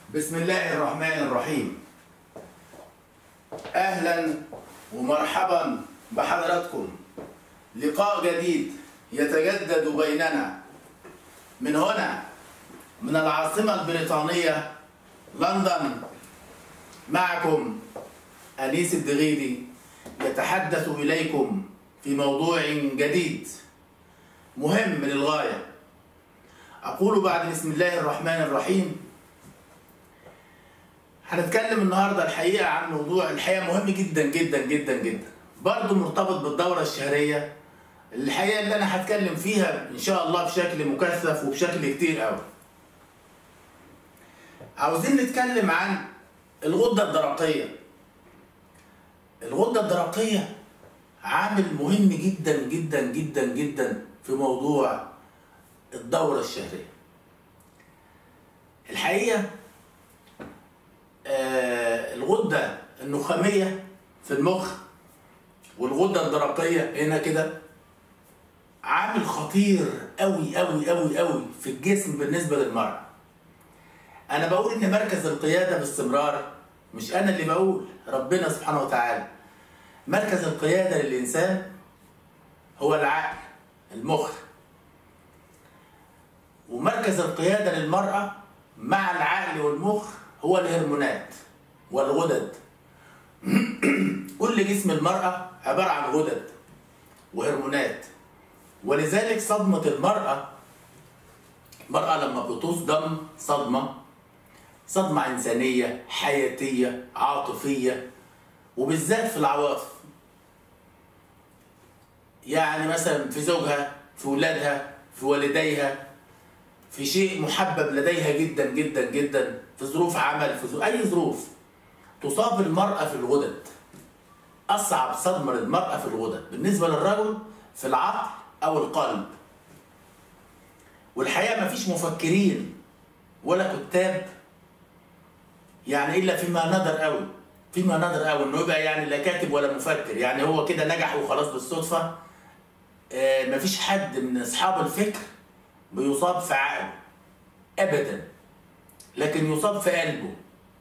بسم الله الرحمن الرحيم اهلا ومرحبا بحضراتكم لقاء جديد يتجدد بيننا من هنا من العاصمة البريطانية لندن معكم أنيس الدغيدي يتحدث إليكم في موضوع جديد مهم للغاية أقول بعد بسم الله الرحمن الرحيم هنتكلم النهارده الحقيقه عن موضوع الحقيقه مهم جدا جدا جدا جدا برضه مرتبط بالدوره الشهريه الحقيقه اللي انا هتكلم فيها ان شاء الله بشكل مكثف وبشكل كتير قوي عاوزين نتكلم عن الغده الدرقيه الغده الدرقيه عامل مهم جدا جدا جدا جدا في موضوع الدوره الشهريه الحقيقه آه، الغدة النخامية في المخ والغدة الدرقية هنا كده عامل خطير قوي قوي قوي قوي في الجسم بالنسبة للمرأة أنا بقول إن مركز القيادة باستمرار مش أنا اللي بقول ربنا سبحانه وتعالى مركز القيادة للإنسان هو العقل المخ ومركز القيادة للمرأة مع العقل والمخ هو الهرمونات والغدد كل جسم المرأة عبارة عن غدد وهرمونات ولذلك صدمة المرأة المرأة لما بتصدم صدمة صدمة إنسانية حياتية عاطفية وبالذات في العواطف يعني مثلا في زوجها في ولادها في والديها في شيء محبب لديها جدا جدا جدا في ظروف عمل في ظروف اي ظروف تصاب المراه في الغدد اصعب صدمه للمراه في الغدد بالنسبه للرجل في العقل او القلب والحقيقه ما فيش مفكرين ولا كتاب يعني الا فيما نادر قوي فيما نادر قوي انه يبقى يعني لا كاتب ولا مفكر يعني هو كده نجح وخلاص بالصدفه آه مفيش حد من اصحاب الفكر بيصاب في عقله ابدا لكن يصاب في قلبه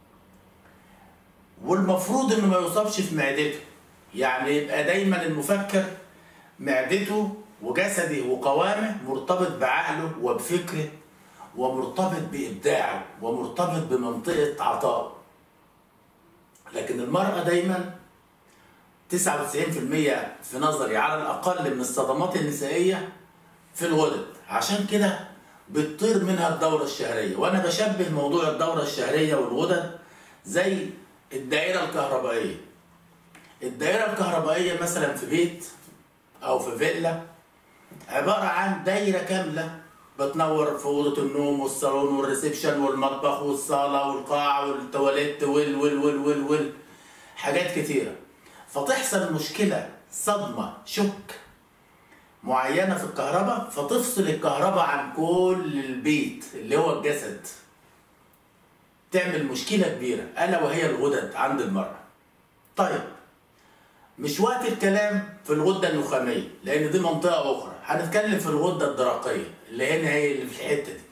والمفروض انه ما يصابش في معدته يعني يبقى دايما المفكر معدته وجسده وقوامه مرتبط بعقله وبفكره ومرتبط بابداعه ومرتبط بمنطقه عطائه لكن المراه دايما 99% في نظري على الاقل من الصدمات النسائيه في الغدد عشان كده بتطير منها الدورة الشهرية وأنا بشبه موضوع الدورة الشهرية والغدد زي الدائرة الكهربائية الدائرة الكهربائية مثلا في بيت أو في فيلا عبارة عن دايرة كاملة بتنور في أوضة النوم والصالون والريسبشن والمطبخ والصالة والقاعة والتواليت وال وال وال وال وال حاجات كتيرة فتحصل مشكلة صدمة شك معينه في الكهرباء فتفصل الكهرباء عن كل البيت اللي هو الجسد تعمل مشكله كبيره الا وهي الغدد عند المراه طيب مش وقت الكلام في الغده النخاميه لان دي منطقه اخرى هنتكلم في الغده الدرقيه اللي هنا هي اللي في الحته دي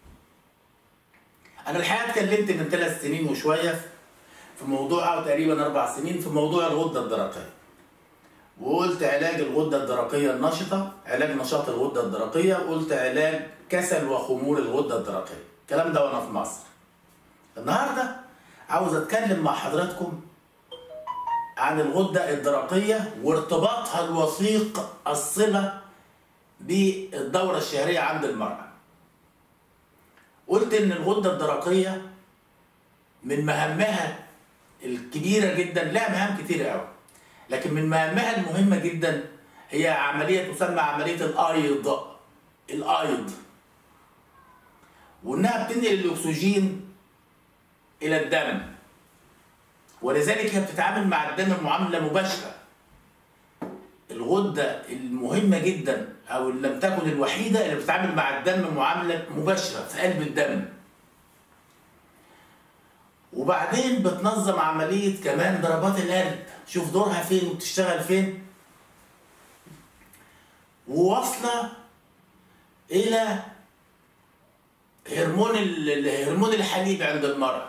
انا الحقيقه اتكلمت من ثلاث سنين وشويه في موضوع او تقريبا اربع سنين في موضوع الغده الدرقيه وقلت علاج الغده الدرقيه النشطه علاج نشاط الغده الدرقيه وقلت علاج كسل وخمول الغده الدرقيه الكلام ده وانا في مصر النهارده عاوز اتكلم مع حضراتكم عن الغده الدرقيه وارتباطها الوثيق الصله بالدوره الشهريه عند المراه قلت ان الغده الدرقيه من مهامها الكبيره جدا لها مهام كتيره قوي لكن من مهامها المهمه جدا هي عمليه تسمى عمليه الايض الايض وانها بتنقل الاكسجين الى الدم ولذلك هي بتتعامل مع الدم معامله مباشره الغده المهمه جدا او اللي لم تكن الوحيده اللي بتتعامل مع الدم معامله مباشره في قلب الدم وبعدين بتنظم عمليه كمان ضربات القلب شوف دورها فين وبتشتغل فين وواصله الى هرمون ال- هرمون الحليب عند المرأة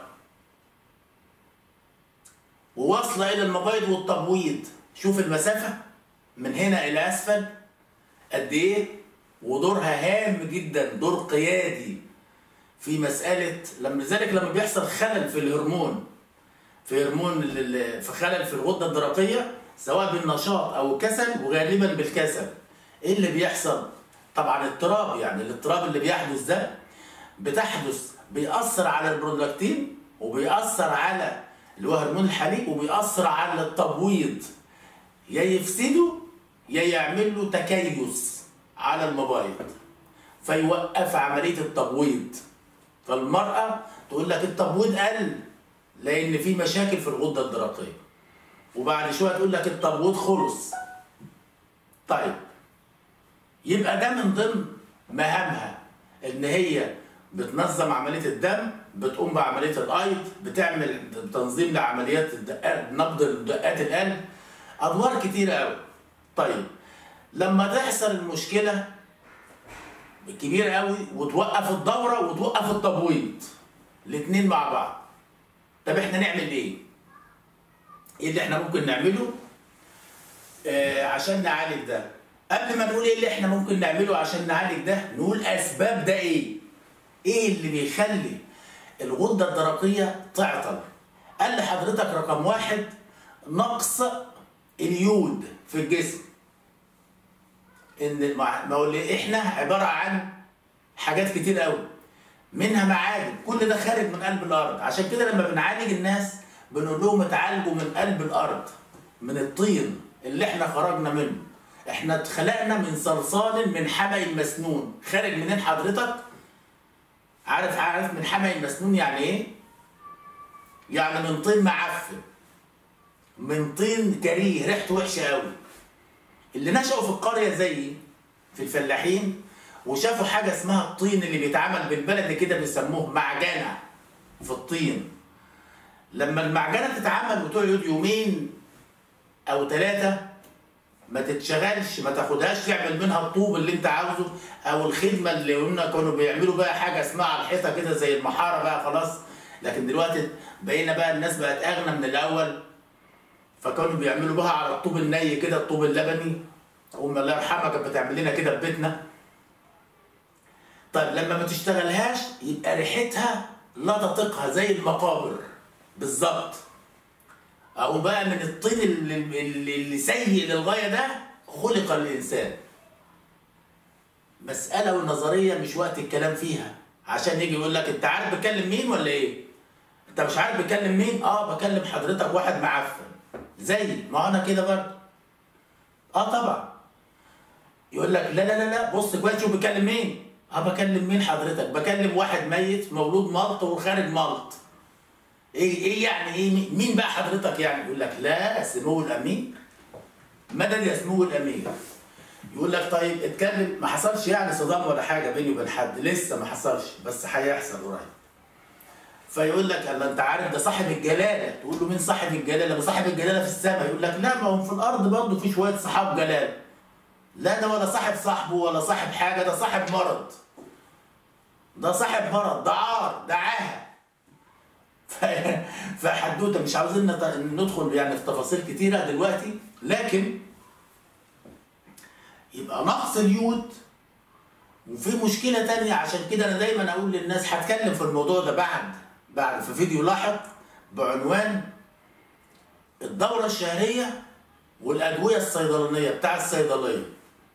وواصلة إلى المبيض والتبويض شوف المسافة من هنا إلى أسفل قد إيه ودورها هام جدا دور قيادي في مسألة لما لذلك لما بيحصل خلل في الهرمون في هرمون ال- ال- في خلل في الغدة الدرقية سواء بالنشاط أو الكسل وغالبا بالكسل إيه اللي بيحصل؟ طبعا اضطراب يعني الاضطراب اللي بيحدث ده بتحدث بيأثر على البرولاكتين وبيأثر على اللي هو هرمون الحليب وبيأثر على التبويض يا يفسده يا يعمل له تكيس على المبايض فيوقف عملية التبويض فالمرأة تقول لك التبويض قل لأن في مشاكل في الغدة الدرقية وبعد شوية تقول لك التبويض خلص طيب يبقى ده من ضمن مهامها ان هي بتنظم عمليه الدم بتقوم بعمليه الايض بتعمل تنظيم لعمليات الدقات نبض دقات القلب ادوار كتيره قوي طيب لما تحصل المشكله كبيره قوي وتوقف الدوره وتوقف التبويض الاثنين مع بعض طب احنا نعمل ايه ايه اللي احنا ممكن نعمله آه عشان نعالج ده قبل ما نقول ايه اللي احنا ممكن نعمله عشان نعالج ده نقول اسباب ده ايه ايه اللي بيخلي الغده الدرقيه تعطل قال لحضرتك رقم واحد نقص اليود في الجسم ان مع- ما هو اللي احنا عباره عن حاجات كتير قوي منها معادن كل ده خارج من قلب الارض عشان كده لما بنعالج الناس بنقول لهم اتعالجوا من قلب الارض من الطين اللي احنا خرجنا منه احنا اتخلقنا من صلصال من حمأ مسنون خارج منين حضرتك عارف عارف من حمأ مسنون يعني ايه يعني من طين معفن من طين كريه ريحته وحشه قوي اللي نشأوا في القريه زيي في الفلاحين وشافوا حاجه اسمها الطين اللي بيتعمل بالبلد كده بيسموه معجنه في الطين لما المعجنه تتعمل وتقعد يومين او ثلاثه ما تتشغلش ما تاخدهاش تعمل منها الطوب اللي انت عاوزه او الخدمه اللي قلنا كانوا بيعملوا بقى حاجه اسمها على الحيطه كده زي المحاره بقى خلاص لكن دلوقتي بقينا بقى الناس بقت اغنى من الاول فكانوا بيعملوا بها على الطوب الني كده الطوب اللبني ام الله يرحمها كانت بتعمل لنا كده في بيتنا طيب لما ما تشتغلهاش يبقى ريحتها لا تطيقها زي المقابر بالظبط او بقى من الطين اللي, اللي اللي سيء للغايه ده خلق الانسان مساله ونظريه مش وقت الكلام فيها عشان يجي يقول لك انت عارف بتكلم مين ولا ايه انت مش عارف بتكلم مين اه بكلم حضرتك واحد معفن زي ما انا كده برضه اه طبعا يقول لك لا لا لا لا بص كويس شوف بكلم مين اه بكلم مين حضرتك بكلم واحد ميت مولود ملط وخارج ملط ايه ايه يعني ايه مين بقى حضرتك يعني يقول لك لا سمو الامير مدد يا سمو الامير يقول لك طيب اتكلم ما حصلش يعني صدام ولا حاجه بيني وبين حد لسه ما حصلش بس هيحصل قريب فيقول لك الله انت عارف ده صاحب الجلاله تقول له مين صاحب الجلاله ما صاحب الجلاله في السماء يقول لك لا ما هو في الارض برضه في شويه صحاب جلال لا ده ولا صاحب صاحبه ولا صاحب حاجه ده صاحب مرض ده صاحب مرض ده عار ده عاهه ف- فحدوته مش عاوزين نت- ندخل يعني في تفاصيل كتيره دلوقتي لكن يبقى نقص اليود وفي مشكله تانية عشان كده انا دايما اقول للناس هتكلم في الموضوع ده بعد بعد في فيديو لاحق بعنوان الدوره الشهريه والادويه الصيدلانيه بتاع الصيدليه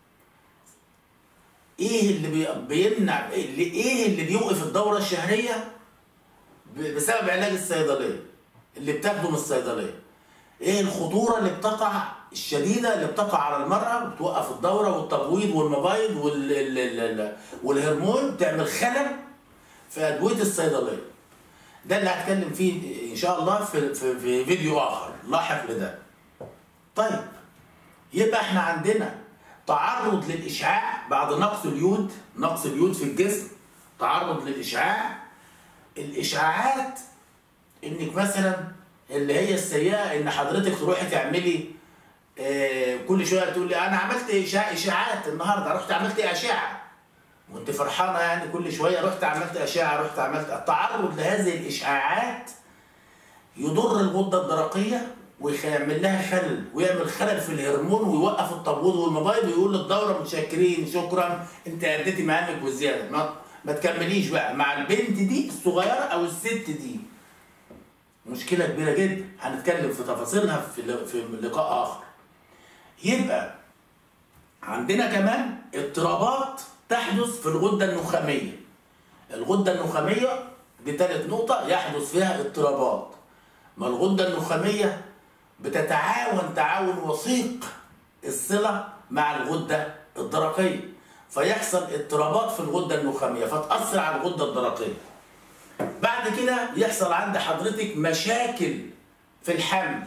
ايه اللي بي- بيمنع اللي ايه اللي بيوقف الدوره الشهريه ب- بسبب علاج الصيدليه اللي بتاخده من الصيدليه ايه الخطوره اللي بتقع الشديده اللي بتقع على المراه وبتوقف الدوره والتبويض والمبايض وال... ال- ال- ال- والهرمون تعمل خلل في ادويه الصيدليه ده اللي هتكلم فيه ان شاء الله في في, في فيديو اخر لاحق لده طيب يبقى احنا عندنا تعرض للاشعاع بعد نقص اليود نقص اليود في الجسم تعرض للاشعاع الاشعاعات انك مثلا اللي هي السيئه ان حضرتك تروحي تعملي آه، كل شويه تقول لي انا عملت إشاع اشاعات النهارده رحت عملت اشعه وانت فرحانه يعني كل شويه رحت عملت اشعه رحت عملت التعرض لهذه الاشعاعات يضر الغده الدرقيه ويعمل لها خلل ويعمل خلل في الهرمون ويوقف التبويض والمبايض ويقول للدوره متشكرين شكرا انت اديتي مهامك وزياده ما, ما تكمليش بقى مع البنت دي الصغيره او الست دي مشكله كبيره جدا هنتكلم في تفاصيلها في في لقاء اخر يبقى عندنا كمان اضطرابات تحدث في الغده النخاميه الغده النخاميه دي ثالث نقطه يحدث فيها اضطرابات ما الغده النخاميه بتتعاون تعاون وثيق الصله مع الغده الدرقيه فيحصل اضطرابات في الغده النخاميه فتاثر على الغده الدرقيه بعد كده يحصل عند حضرتك مشاكل في الحمل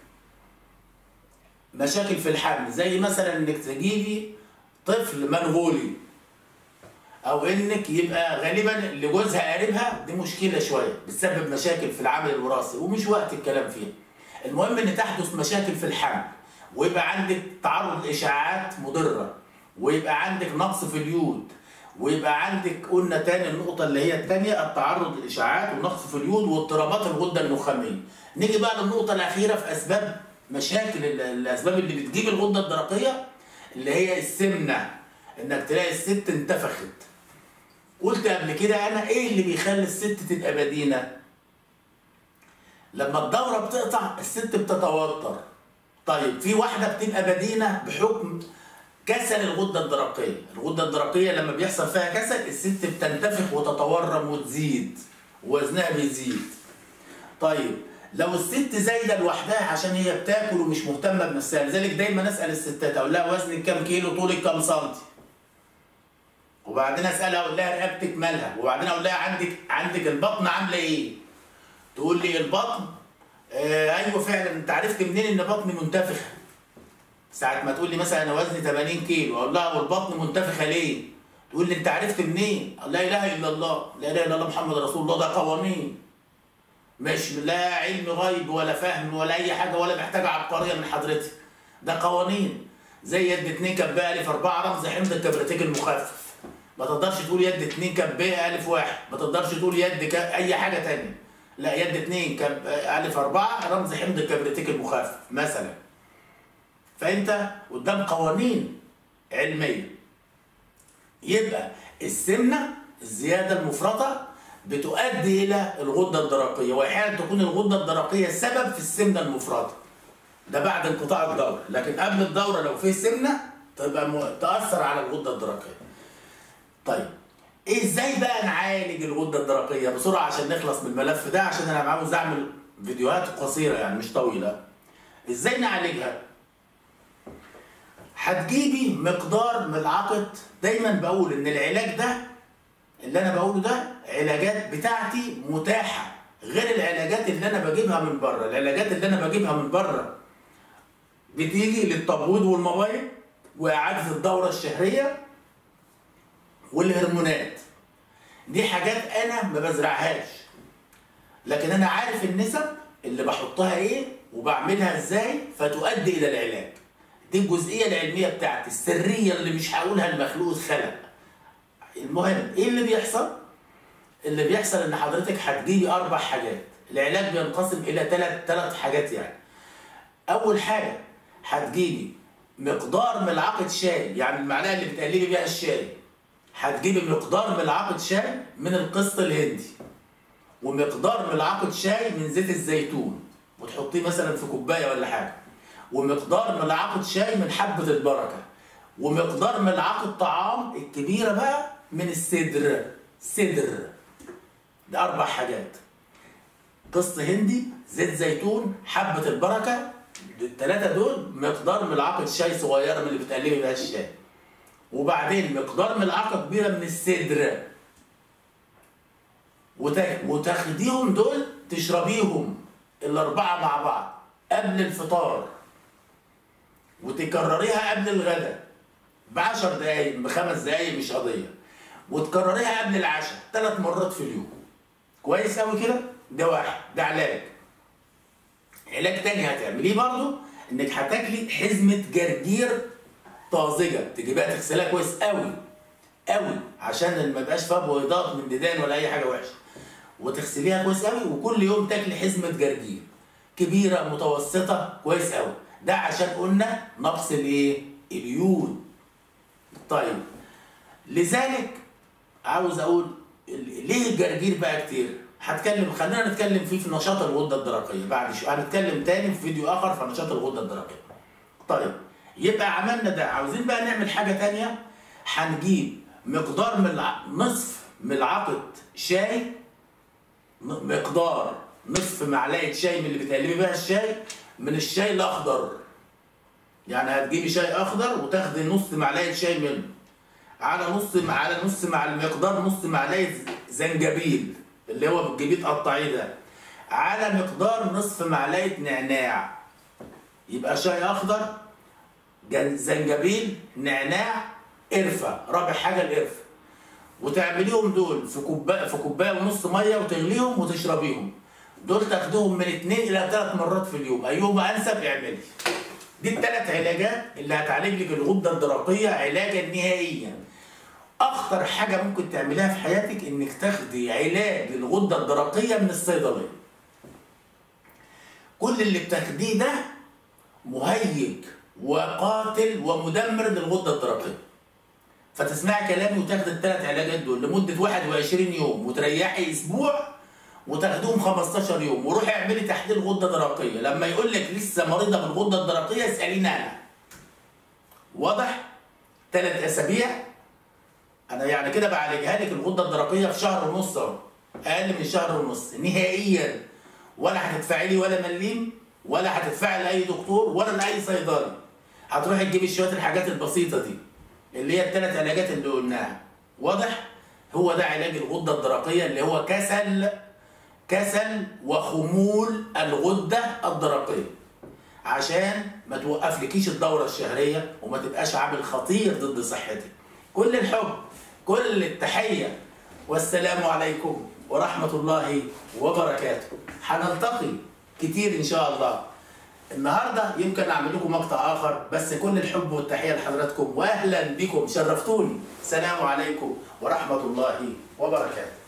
مشاكل في الحمل زي مثلا انك تجيبي طفل منغولي او انك يبقى غالبا لجوزها قريبها دي مشكله شويه بتسبب مشاكل في العمل الوراثي ومش وقت الكلام فيها المهم ان تحدث مشاكل في الحمل ويبقى عندك تعرض لاشعاعات مضره ويبقى عندك نقص في اليود ويبقى عندك قلنا تاني النقطة اللي هي الثانية التعرض للإشعاعات ونقص في اليود واضطرابات الغدة النخامية. نيجي بقى للنقطة الأخيرة في أسباب مشاكل الأسباب اللي بتجيب الغدة الدرقية اللي هي السمنة إنك تلاقي الست انتفخت. قلت قبل كده أنا إيه اللي بيخلي الست تبقى بدينة؟ لما الدورة بتقطع الست بتتوتر. طيب في واحدة بتبقى بدينة بحكم كسل الغده الدرقيه، الغده الدرقيه لما بيحصل فيها كسل الست بتنتفخ وتتورم وتزيد ووزنها بيزيد. طيب لو الست زايده لوحدها عشان هي بتاكل ومش مهتمه بنفسها، لذلك دايما اسال الستات اقول لها وزنك كام كيلو طولك كام سنتي؟ وبعدين اسالها اقول لها رقبتك مالها؟ وبعدين اقول لها عندك عندك البطن عامله ايه؟ تقول لي البطن آه ايوه فعلا انت عرفت منين ان بطني منتفخه؟ ساعة ما تقول لي مثلا انا وزني 80 كيلو اقول لها والبطن منتفخه ليه؟ تقول لي انت عرفت منين؟ لا اله الا الله، لا اله الا الله محمد رسول الله ده قوانين. مش لا علم غيب ولا فهم ولا اي حاجه ولا محتاجه عبقريه من حضرتك. ده قوانين زي يد 2 كب الف 4 رمز حمض الكبريتيك المخفف. ما تقدرش تقول يد 2 كب الف 1 ما تقدرش تقول يد ك... اي حاجه ثانيه. لا يد 2 كب الف 4 رمز حمض الكبريتيك المخفف مثلا. فانت قدام قوانين علميه يبقى السمنه الزياده المفرطه بتؤدي الى الغده الدرقيه واحيانا تكون الغده الدرقيه سبب في السمنه المفرطه ده بعد انقطاع الدوره لكن قبل الدوره لو في سمنه تبقى م... تاثر على الغده الدرقيه طيب إيه ازاي بقى نعالج الغده الدرقيه بسرعه عشان نخلص من الملف ده عشان انا عاوز اعمل فيديوهات قصيره يعني مش طويله ازاي نعالجها هتجيبي مقدار ملعقة دايما بقول ان العلاج ده اللي انا بقوله ده علاجات بتاعتي متاحة غير العلاجات اللي انا بجيبها من بره العلاجات اللي انا بجيبها من بره بتيجي للتبويض والمبايض واعادة الدورة الشهرية والهرمونات دي حاجات انا ما بزرعهاش لكن انا عارف النسب اللي بحطها ايه وبعملها ازاي فتؤدي الى العلاج دي الجزئيه العلميه بتاعتي السريه اللي مش هقولها المخلوق اتخلق المهم ايه اللي بيحصل اللي بيحصل ان حضرتك هتجيبي اربع حاجات العلاج بينقسم الى ثلاث ثلاث حاجات يعني اول حاجه هتجيبي مقدار ملعقه شاي يعني المعلقه اللي بتقلبي بيها الشاي هتجيبي مقدار ملعقه شاي من القسط الهندي ومقدار ملعقه شاي من زيت الزيتون وتحطيه مثلا في كوبايه ولا حاجه ومقدار ملعقه شاي من حبه البركه ومقدار ملعقه طعام الكبيره بقى من السدر سدر ده اربع حاجات قسط هندي زيت زيتون حبه البركه الثلاثه دول مقدار ملعقه شاي صغيره من اللي بتقلبي بيها الشاي وبعدين مقدار ملعقه كبيره من السدر وتاخديهم دول تشربيهم الاربعه مع بعض قبل الفطار وتكرريها قبل الغداء ب 10 دقايق بخمس دقايق مش قضيه وتكرريها قبل العشاء ثلاث مرات في اليوم كويس قوي كده ده واحد ده علاج علاج تاني هتعمليه برضو انك هتاكلي حزمه جرجير طازجه تجيبيها تغسلها كويس قوي قوي عشان ما يبقاش فيها بويضات من ديدان ولا اي حاجه وحشه وتغسليها كويس قوي وكل يوم تاكلي حزمه جرجير كبيره متوسطه كويس قوي ده عشان قلنا نقص الايه اليود طيب لذلك عاوز اقول ال- ليه الجرجير بقى كتير هتكلم خلينا نتكلم فيه في نشاط الغده الدرقيه بعد شويه هنتكلم تاني في فيديو اخر في نشاط الغده الدرقيه طيب يبقى عملنا ده عاوزين بقى نعمل حاجه تانية هنجيب مقدار ملع... نصف ملعقه شاي ن- مقدار نصف معلقه شاي من اللي بتقلبي بيها الشاي من الشاي الاخضر يعني هتجيبي شاي اخضر وتاخدي نص معلقه شاي منه على نص على نص مع المقدار نص معلقه زنجبيل اللي هو بتجيبيه تقطعيه ده على مقدار نصف معلقه نعناع يبقى شاي اخضر جن- زنجبيل نعناع قرفه رابع حاجه القرفه وتعمليهم دول في كوبايه في كوبايه ونص ميه وتغليهم وتشربيهم دول تاخدوهم من اثنين الى ثلاث مرات في اليوم ايهما انسب اعملي دي الثلاث علاجات اللي هتعالج لك الغده الدرقيه علاجا نهائيا اخطر حاجه ممكن تعمليها في حياتك انك تاخدي علاج للغده الدرقيه من الصيدليه كل اللي بتاخديه ده مهيج وقاتل ومدمر للغده الدرقيه فتسمعي كلامي وتاخدي الثلاث علاجات دول لمده 21 يوم وتريحي اسبوع وتاخدوهم 15 يوم وروحي اعملي تحليل غده درقيه لما يقول لك لسه مريضه بالغده الدرقيه اساليني انا واضح ثلاث اسابيع انا يعني كده بعالجها لك الغده الدرقيه في شهر ونص اهو اقل من شهر ونص نهائيا ولا هتدفعي لي ولا مليم ولا هتدفعي لاي دكتور ولا لاي صيدلي هتروحي تجيبي شويه الحاجات البسيطه دي اللي هي الثلاث علاجات اللي قلناها واضح هو ده علاج الغده الدرقيه اللي هو كسل كسل وخمول الغده الدرقيه عشان ما توقفلكيش الدوره الشهريه وما تبقاش عامل خطير ضد صحتك كل الحب كل التحيه والسلام عليكم ورحمه الله وبركاته هنلتقي كتير ان شاء الله النهارده يمكن اعمل لكم مقطع اخر بس كل الحب والتحيه لحضراتكم واهلا بكم شرفتوني سلام عليكم ورحمه الله وبركاته